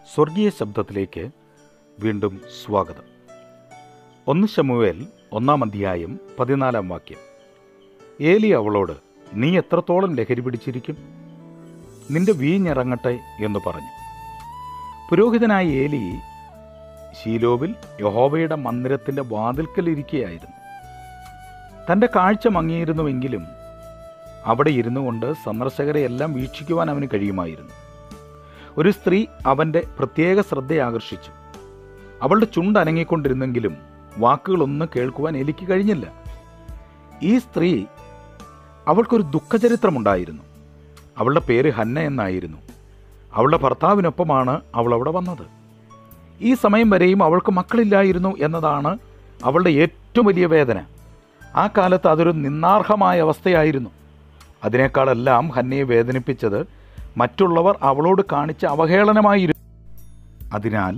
സ്വർഗീയ ശബ്ദത്തിലേക്ക് വീണ്ടും സ്വാഗതം ഒന്ന് ശമുവേൽ ഒന്നാം അധ്യായം പതിനാലാം വാക്യം ഏലി അവളോട് നീ എത്രത്തോളം ലഹരി പിടിച്ചിരിക്കും നിന്റെ വീഞ്ഞിറങ്ങട്ടെ എന്ന് പറഞ്ഞു പുരോഹിതനായ ഏലി ശീലോവിൽ യഹോവയുടെ മന്ദിരത്തിൻ്റെ വാതിൽക്കലിരിക്കുകയായിരുന്നു തൻ്റെ കാഴ്ച മങ്ങിയിരുന്നുവെങ്കിലും അവിടെ ഇരുന്നു കൊണ്ട് സന്ദർശകരെ എല്ലാം വീക്ഷിക്കുവാൻ അവന് കഴിയുമായിരുന്നു ഒരു സ്ത്രീ അവൻ്റെ പ്രത്യേക ശ്രദ്ധ ആകർഷിച്ചു അവളുടെ ചുണ്ട് അനങ്ങിക്കൊണ്ടിരുന്നെങ്കിലും വാക്കുകളൊന്നും കേൾക്കുവാൻ എനിക്ക് കഴിഞ്ഞില്ല ഈ സ്ത്രീ അവൾക്കൊരു ദുഃഖചരിത്രമുണ്ടായിരുന്നു അവളുടെ പേര് ഹന്ന എന്നായിരുന്നു അവളുടെ ഭർത്താവിനൊപ്പമാണ് അവൾ അവിടെ വന്നത് ഈ സമയം വരെയും അവൾക്ക് മക്കളില്ലായിരുന്നു എന്നതാണ് അവളുടെ ഏറ്റവും വലിയ വേദന ആ കാലത്ത് അതൊരു നിന്നാർഹമായ അവസ്ഥയായിരുന്നു അതിനേക്കാളെല്ലാം ഹന്നയെ വേദനിപ്പിച്ചത് മറ്റുള്ളവർ അവളോട് കാണിച്ച അവഹേളനമായിരുന്നു അതിനാൽ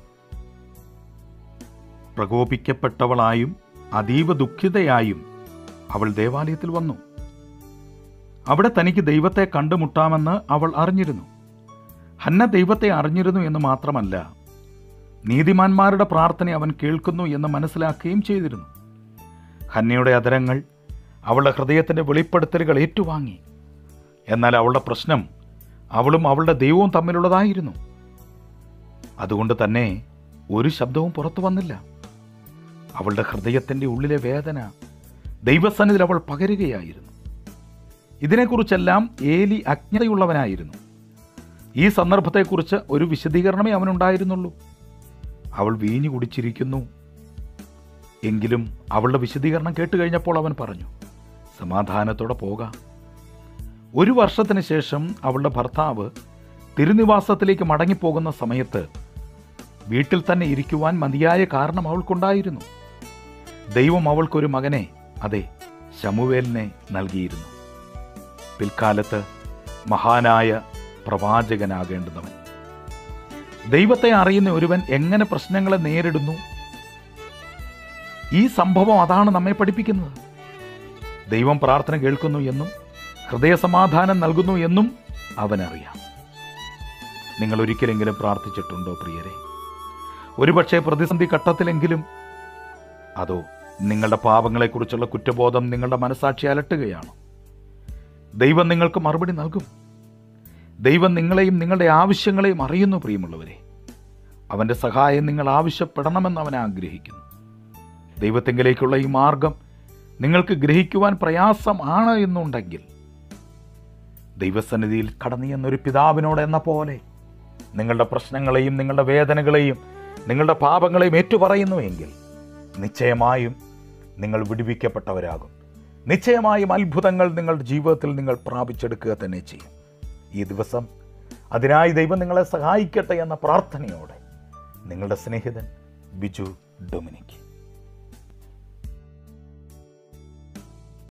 പ്രകോപിക്കപ്പെട്ടവളായും അതീവ ദുഃഖിതയായും അവൾ ദേവാലയത്തിൽ വന്നു അവിടെ തനിക്ക് ദൈവത്തെ കണ്ടുമുട്ടാമെന്ന് അവൾ അറിഞ്ഞിരുന്നു ഹന്ന ദൈവത്തെ അറിഞ്ഞിരുന്നു എന്ന് മാത്രമല്ല നീതിമാന്മാരുടെ പ്രാർത്ഥന അവൻ കേൾക്കുന്നു എന്ന് മനസ്സിലാക്കുകയും ചെയ്തിരുന്നു ഹന്നയുടെ അതരങ്ങൾ അവളുടെ ഹൃദയത്തിൻ്റെ വെളിപ്പെടുത്തലുകൾ ഏറ്റുവാങ്ങി എന്നാൽ അവളുടെ പ്രശ്നം അവളും അവളുടെ ദൈവവും തമ്മിലുള്ളതായിരുന്നു അതുകൊണ്ട് തന്നെ ഒരു ശബ്ദവും പുറത്തു വന്നില്ല അവളുടെ ഹൃദയത്തിൻ്റെ ഉള്ളിലെ വേദന ദൈവസന്നിധിയിൽ അവൾ പകരുകയായിരുന്നു ഇതിനെക്കുറിച്ചെല്ലാം ഏലി അജ്ഞതയുള്ളവനായിരുന്നു ഈ സന്ദർഭത്തെക്കുറിച്ച് ഒരു വിശദീകരണമേ അവനുണ്ടായിരുന്നുള്ളൂ അവൾ വീഞ്ഞു കുടിച്ചിരിക്കുന്നു എങ്കിലും അവളുടെ വിശദീകരണം കേട്ട് കഴിഞ്ഞപ്പോൾ അവൻ പറഞ്ഞു സമാധാനത്തോടെ പോകാം ഒരു വർഷത്തിന് ശേഷം അവളുടെ ഭർത്താവ് തിരുനിവാസത്തിലേക്ക് മടങ്ങിപ്പോകുന്ന സമയത്ത് വീട്ടിൽ തന്നെ ഇരിക്കുവാൻ മതിയായ കാരണം അവൾക്കുണ്ടായിരുന്നു ദൈവം അവൾക്കൊരു മകനെ അതെ ശമുവേലിനെ നൽകിയിരുന്നു പിൽക്കാലത്ത് മഹാനായ പ്രവാചകനാകേണ്ടുന്നവൻ ദൈവത്തെ അറിയുന്ന ഒരുവൻ എങ്ങനെ പ്രശ്നങ്ങളെ നേരിടുന്നു ഈ സംഭവം അതാണ് നമ്മെ പഠിപ്പിക്കുന്നത് ദൈവം പ്രാർത്ഥന കേൾക്കുന്നു എന്നും ഹൃദയസമാധാനം നൽകുന്നു എന്നും അവനറിയാം നിങ്ങൾ ഒരിക്കലെങ്കിലും പ്രാർത്ഥിച്ചിട്ടുണ്ടോ പ്രിയരെ ഒരുപക്ഷെ പ്രതിസന്ധി ഘട്ടത്തിലെങ്കിലും അതോ നിങ്ങളുടെ പാപങ്ങളെക്കുറിച്ചുള്ള കുറ്റബോധം നിങ്ങളുടെ മനസാക്ഷി അലട്ടുകയാണോ ദൈവം നിങ്ങൾക്ക് മറുപടി നൽകും ദൈവം നിങ്ങളെയും നിങ്ങളുടെ ആവശ്യങ്ങളെയും അറിയുന്നു പ്രിയമുള്ളവരെ അവൻ്റെ സഹായം നിങ്ങൾ ആവശ്യപ്പെടണമെന്ന് അവൻ ആഗ്രഹിക്കുന്നു ദൈവത്തെങ്കിലേക്കുള്ള ഈ മാർഗം നിങ്ങൾക്ക് ഗ്രഹിക്കുവാൻ പ്രയാസമാണ് എന്നുണ്ടെങ്കിൽ ദൈവസന്നിധിയിൽ കടന്നു എന്നൊരു പിതാവിനോട് എന്ന പോലെ നിങ്ങളുടെ പ്രശ്നങ്ങളെയും നിങ്ങളുടെ വേദനകളെയും നിങ്ങളുടെ പാപങ്ങളെയും ഏറ്റുപറയുന്നു എങ്കിൽ നിശ്ചയമായും നിങ്ങൾ വിടുവിക്കപ്പെട്ടവരാകും നിശ്ചയമായും അത്ഭുതങ്ങൾ നിങ്ങളുടെ ജീവിതത്തിൽ നിങ്ങൾ പ്രാപിച്ചെടുക്കുക തന്നെ ചെയ്യും ഈ ദിവസം അതിനായി ദൈവം നിങ്ങളെ സഹായിക്കട്ടെ എന്ന പ്രാർത്ഥനയോടെ നിങ്ങളുടെ സ്നേഹിതൻ ബിജു ഡൊമിനിക്